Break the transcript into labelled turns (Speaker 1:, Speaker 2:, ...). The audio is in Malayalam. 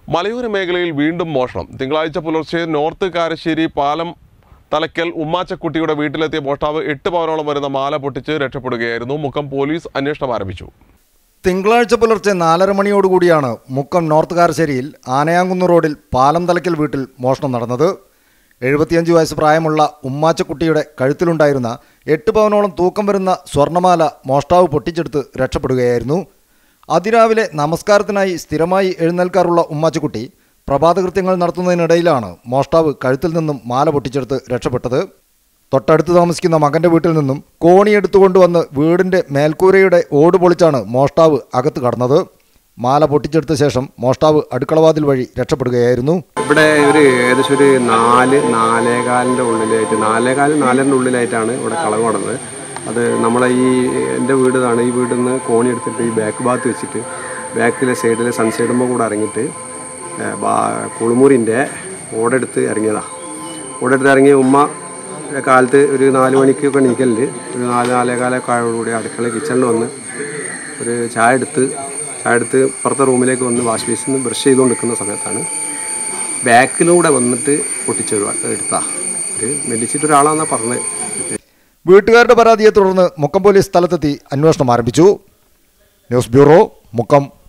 Speaker 1: മലയോര മേഖലയിൽ വീണ്ടും മോഷണം തിങ്കളാഴ്ച പുലർച്ചെ നോർത്ത് കാരശ്ശേരി പാലം തലക്കൽ ഉമ്മാച്ചക്കുട്ടിയുടെ വീട്ടിലെത്തിയ മോഷ്ടാവ് എട്ട് പവനോളം വരുന്ന മാല പൊട്ടിച്ച് രക്ഷപ്പെടുകയായിരുന്നു മുക്കം പോലീസ് അന്വേഷണം ആരംഭിച്ചു
Speaker 2: തിങ്കളാഴ്ച പുലർച്ചെ നാലര മണിയോടുകൂടിയാണ് മുക്കം നോർത്ത് കാരശ്ശേരിയിൽ ആനയാങ്കുന്ന് റോഡിൽ പാലം തലക്കൽ വീട്ടിൽ മോഷണം നടന്നത് എഴുപത്തിയഞ്ച് വയസ്സ് പ്രായമുള്ള ഉമ്മാച്ചക്കുട്ടിയുടെ കഴുത്തിലുണ്ടായിരുന്ന എട്ട് പവനോളം തൂക്കം വരുന്ന സ്വർണ്ണമാല മോഷ്ടാവ് പൊട്ടിച്ചെടുത്ത് രക്ഷപ്പെടുകയായിരുന്നു അതിരാവിലെ നമസ്കാരത്തിനായി സ്ഥിരമായി എഴുന്നേൽക്കാറുള്ള ഉമ്മാച്ചക്കുട്ടി പ്രഭാതകൃത്യങ്ങൾ നടത്തുന്നതിനിടയിലാണ് മോഷ്ടാവ് കഴുത്തിൽ നിന്നും മാല പൊട്ടിച്ചെടുത്ത് രക്ഷപ്പെട്ടത് തൊട്ടടുത്ത് താമസിക്കുന്ന മകന്റെ വീട്ടിൽ നിന്നും കോണിയെടുത്തുകൊണ്ടുവന്ന് വീടിന്റെ മേൽക്കൂരയുടെ ഓട് പൊളിച്ചാണ് മോഷ്ടാവ് അകത്ത് കടന്നത് മാല പൊട്ടിച്ചെടുത്ത ശേഷം മോഷ്ടാവ് അടുക്കളവാതിൽ വഴി രക്ഷപ്പെടുകയായിരുന്നു
Speaker 3: ഇവിടെ ഒരു ഏകദേശം ഒരു നാല് നാലേകാലിൻ്റെ ഉള്ളിലായിട്ട് നാലേകാൽ നാലരൻ്റെ ഉള്ളിലായിട്ടാണ് ഇവിടെ കളവ് നടന്നത് അത് നമ്മളെ ഈ എൻ്റെ വീട് ഇതാണ് ഈ വീട്ടിൽ നിന്ന് കോണി എടുത്തിട്ട് ഈ ബാക്ക് ഭാഗത്ത് വെച്ചിട്ട് ബാക്കിലെ സൈഡിലെ സൺസൈഡുമ്പോൾ കൂടെ ഇറങ്ങിയിട്ട് ഏ, ബാ- കുളിമുറിൻ്റെ ഓടെടുത്ത് ഇറങ്ങിയതാണ് ഓടെടുത്ത് ഇറങ്ങിയ ഉമ്മ കാലത്ത് ഒരു നാല് മണിക്കൊക്കെ എണീക്കലുണ്ട് ഒരു നാല് നാലേകാലൊക്കെ ആയതോടുകൂടി അടുക്കള കിച്ചണിൽ വന്ന് ഒരു ചായ എടുത്ത് ചായ എടുത്ത് പുറത്തെ റൂമിലേക്ക് വന്ന് വാഷ് ബേസിൽ നിന്ന് ബ്രഷ് ചെയ്തുകൊണ്ടിരിക്കുന്ന സമയത്താണ് ബാക്കിലൂടെ വന്നിട്ട് പൊട്ടിച്ച് എടുത്താ ഒരു മെല്ലിച്ചിട്ട് ഒരാളാന്നാ പറഞ്ഞത്
Speaker 2: വീട്ടുകാരുടെ പരാതിയെ തുടർന്ന് മുക്കം പോലീസ് സ്ഥലത്തെത്തി അന്വേഷണം ആരംഭിച്ചു ന്യൂസ് ബ്യൂറോ മുക്കം